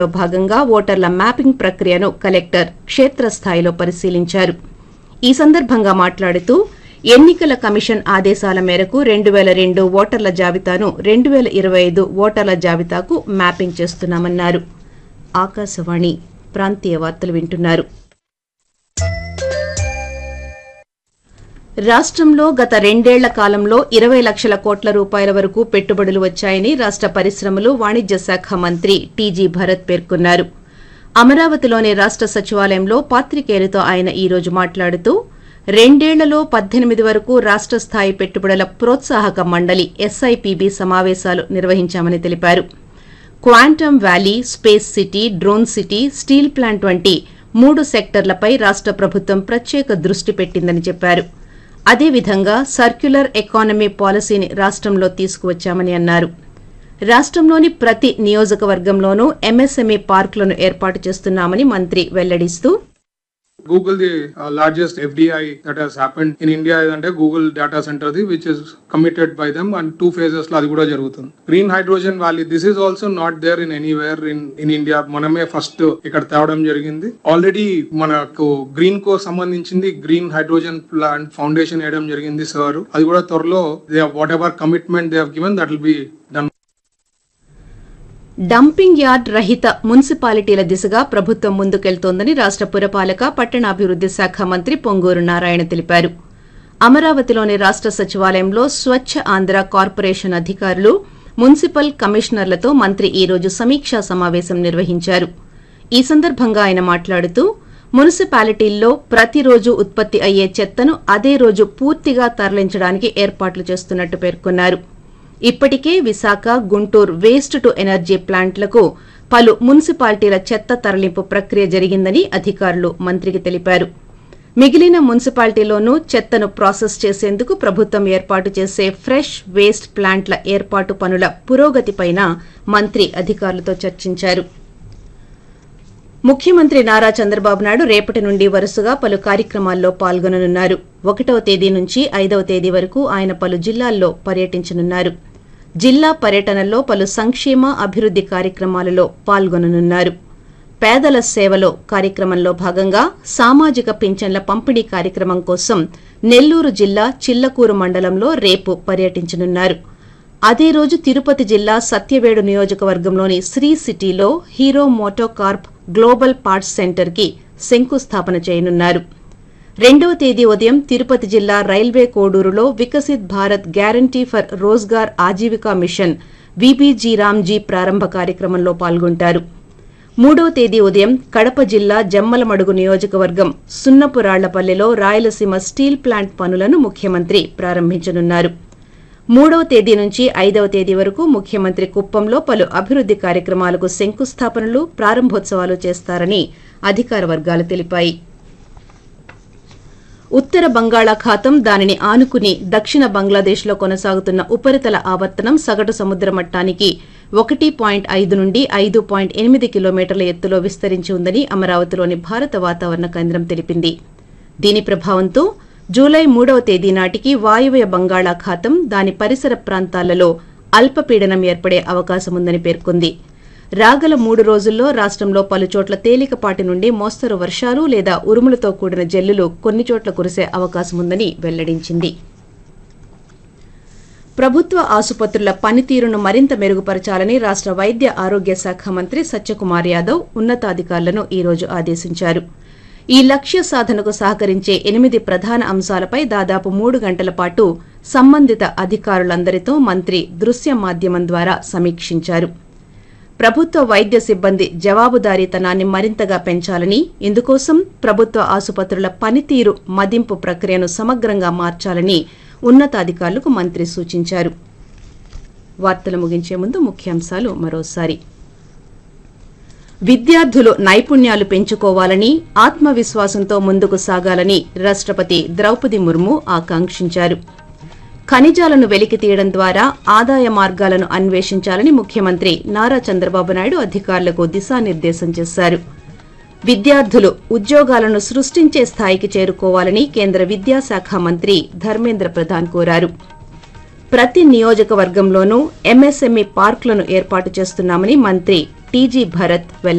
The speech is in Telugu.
లో భాగంగా ఓటర్ల మ్యాపింగ్ ప్రక్రియను కలెక్టర్ క్షేత్రస్థాయిలో పరిశీలించారు ఈ సందర్భంగా మాట్లాడుతూ ఎన్నికల కమిషన్ ఆదేశాల మేరకు రెండు వేల రెండు ఓటర్ల జాబితాను రెండు వేల ఇరవై ఐదు ఓటర్ల జాబితాకు మ్యాపింగ్ చేస్తున్నామన్నారు ఆకాశవాణి ప్రాంతీయ వార్తలు వింటున్నారు రాష్ట్రంలో గత రెండేళ్ల కాలంలో ఇరవై లక్షల కోట్ల రూపాయల వరకు పెట్టుబడులు వచ్చాయని రాష్ట్ర పరిశ్రమలు వాణిజ్య శాఖ మంత్రి టీజీ భరత్ పేర్కొన్నారు అమరావతిలోని రాష్ట్ర సచివాలయంలో పాత్రికేయులతో ఆయన ఈ రోజు మాట్లాడుతూ రెండేళ్లలో పద్దెనిమిది వరకు రాష్ట్ర స్థాయి పెట్టుబడుల ప్రోత్సాహక మండలి ఎస్ఐపిబి సమావేశాలు నిర్వహించామని తెలిపారు quantum valley space city drone city steel plant వంటి మూడు సెక్టర్లపై రాష్ట్ర ప్రభుత్వం ప్రత్యేక దృష్టి పెట్టిందని చెప్పారు అదేవిధంగా సర్క్యులర్ ఎకానమీ పాలసీని రాష్ట్రంలో తీసుకువచ్చామని అన్నారు రాష్ట్రంలోని ప్రతి నియోజకవర్గంలోనూ ఎంఎస్ఎంఈ పార్కులను ఏర్పాటు చేస్తున్నామని మంత్రి వెల్లడిస్తూ Google, the uh, largest FDI that has happened in India అంటే Google data centre the which is committed by them and two phases లో అది కూడా జరుగుతుంది green hydrogen valley this is also not there in anywhere in in India మనమే ఫస్ట్ ఇక్కడ తేవడం జరిగింది ఆల్రెడీ మనకు గ్రీన్ కో సంబంధించింది గ్రీన్ హైడ్రోజన్ ప్లాంట్ ఫౌండేషన్ వేయడం జరిగింది సార్ అది కూడా త్వరలో they whatever commitment they have given that will be done dumping yard రహిత మున్సిపాలిటీల దిశగా ప్రభుత్వం ముందుకెళ్తోందని రాష్ట్ర పురపాలక పట్టణాభివృద్ది శాఖ మంత్రి పొంగూరు నారాయణ తెలిపారు అమరావతిలోని రాష్ట్ర సచివాలయంలో స్వచ్ఛ ఆంధ్ర కార్పొరేషన్ అధికారులు మున్సిపల్ కమిషనర్లతో మంత్రి ఈ రోజు సమీక్షా సమావేశం నిర్వహించారు ఈ సందర్భంగా ఆయన మాట్లాడుతూ మున్సిపాలిటీల్లో ప్రతిరోజు ఉత్పత్తి అయ్యే చెత్తను అదే రోజు పూర్తిగా తరలించడానికి ఏర్పాట్లు చేస్తున్నట్టు పేర్కొన్నారు ఇప్పటికే Visakha Guntur waste to energy ప్లాంట్లకు పలు మున్సిపాలిటీల చెత్త తరలింపు ప్రక్రియ జరిగిందని అధికారులు మంత్రికి తెలిపారు మిగిలిన మున్సిపాలిటీలోనూ చెత్తను ప్రాసెస్ చేసేందుకు ప్రభుత్వం ఏర్పాటు చేసే ఫ్రెష్ వేస్ట్ ప్లాంట్ల ఏర్పాటు పనుల పురోగతిపైన మంత్రి అధికారులతో చర్చించారు ముఖ్యమంత్రి నారా చంద్రబాబు నాయుడు రేపటి నుండి వరుసగా పలు కార్యక్రమాల్లో పాల్గొననున్నారు ఒకటవ తేదీ నుంచి ఐదవ తేదీ వరకు ఆయన పలు జిల్లాల్లో పర్యటించనున్నారు జిల్లా పర్యటనలో పలు సంక్షేమ అభివృద్ది కార్యక్రమాలలో పాల్గొననున్నారు పేదల సేవలో కార్యక్రమంలో భాగంగా సామాజిక పింఛన్ల పంపిణీ కార్యక్రమం కోసం నెల్లూరు జిల్లా చిల్లకూరు మండలంలో రేపు పర్యటించనున్నారు అదే రోజు తిరుపతి జిల్లా సత్యవేడు నియోజకవర్గంలోని శ్రీ సిటీలో Hero MotoCorp global parts centre కి శంకుస్థాపన చేయనున్నారు రెండవ తేదీ ఉదయం తిరుపతి జిల్లా రైల్వే కోడూరులో Viksit Bharat guarantee for Rozgar Ajeevika mission VBG Ramji ప్రారంభ కార్యక్రమంలో పాల్గొంటారు మూడవ తేదీ ఉదయం కడప జిల్లా జమ్మలమడుగు నియోజకవర్గం సున్నపురాళ్లపల్లెలో రాయలసీమ స్టీల్ ప్లాంట్ పనులను ముఖ్యమంత్రి ప్రారంభించనున్నారు మూడవ తేదీ నుంచి ఐదవ తేదీ వరకు ముఖ్యమంత్రి కుప్పంలో పలు అభివృద్ది కార్యక్రమాలకు శంకుస్థాపనలు ప్రారంభోత్సవాలు చేస్తారని అధికార వర్గాలు తెలిపాయి ఉత్తర బంగాళాఖాతం దానిని ఆనుకుని దక్షిణ బంగ్లాదేశ్లో కొనసాగుతున్న ఉపరితల ఆవర్తనం సగటు సముద్ర మట్టానికి ఒకటి పాయింట్ ఐదు నుండి ఐదు పాయింట్ ఎనిమిది కిలోమీటర్ల ఎత్తులో విస్తరించి ఉందని అమరావతిలోని భారత వాతావరణ కేంద్రం తెలిపింది దీని ప్రభావంతో జూలై మూడవ తేదీ నాటికి వాయువ్య బంగాళాఖాతం దాని పరిసర ప్రాంతాలలో అల్పపీడనం ఏర్పడే అవకాశముందని పేర్కొంది రాగల మూడు రోజుల్లో రాష్ట్రంలో పలుచోట్ల తేలికపాటి నుండి మోస్తరు వర్షాలు లేదా ఉరుములతో కూడిన జల్లులు కొన్ని చోట్ల కురిసే అవకాశముందని వెల్లడించింది ప్రభుత్వ ఆసుపత్రుల పనితీరును మరింత మెరుగుపరచాలని రాష్ట వైద్య ఆరోగ్య శాఖ మంత్రి సత్యకుమార్ యాదవ్ ఉన్నతాధికారులను ఈ రోజు ఆదేశించారు ఈ లక్ష్య సాధనకు సహకరించే ఎనిమిది ప్రధాన అంశాలపై దాదాపు మూడు గంటల పాటు సంబంధిత అధికారులందరితో మంత్రి దృశ్య మాధ్యమం ద్వారా సమీక్షించారు ప్రభుత్వ వైద్య సిబ్బంది జవాబుదారీతనాన్ని మరింతగా పెంచాలని ఇందుకోసం ప్రభుత్వ ఆసుపత్రుల పనితీరు మదింపు ప్రక్రియను సమగ్రంగా మార్చాలని ఉన్నతాధికారులకు మంత్రి సూచించారు వార్తలు ముగించే ముందు ముఖ్యాంశాలు మరోసారి విద్యార్థులు నైపుణ్యాలు పెంచుకోవాలని ఆత్మవిశ్వాసంతో ముందుకు సాగాలని రాష్టపతి ద్రౌపది ముర్ము ఆకాంక్షించారు ఖనిజాలను వెలికి తీయడం ద్వారా ఆదాయ మార్గాలను అన్వేషించాలని ముఖ్యమంత్రి నారా చంద్రబాబు నాయుడు అధికారులకు దిశానిర్దేశం చేశారు విద్యార్థులు ఉద్యోగాలను సృష్టించే స్థాయికి చేరుకోవాలని కేంద్ర విద్యాశాఖ మంత్రి ధర్మేంద్ర ప్రధాన్ కోరారు ప్రతి నియోజకవర్గంలోనూ ఎంఎస్ఎంఈ పార్కులను ఏర్పాటు చేస్తున్నామని మంత్రి టీజీ భరత్ వెల్లడించారు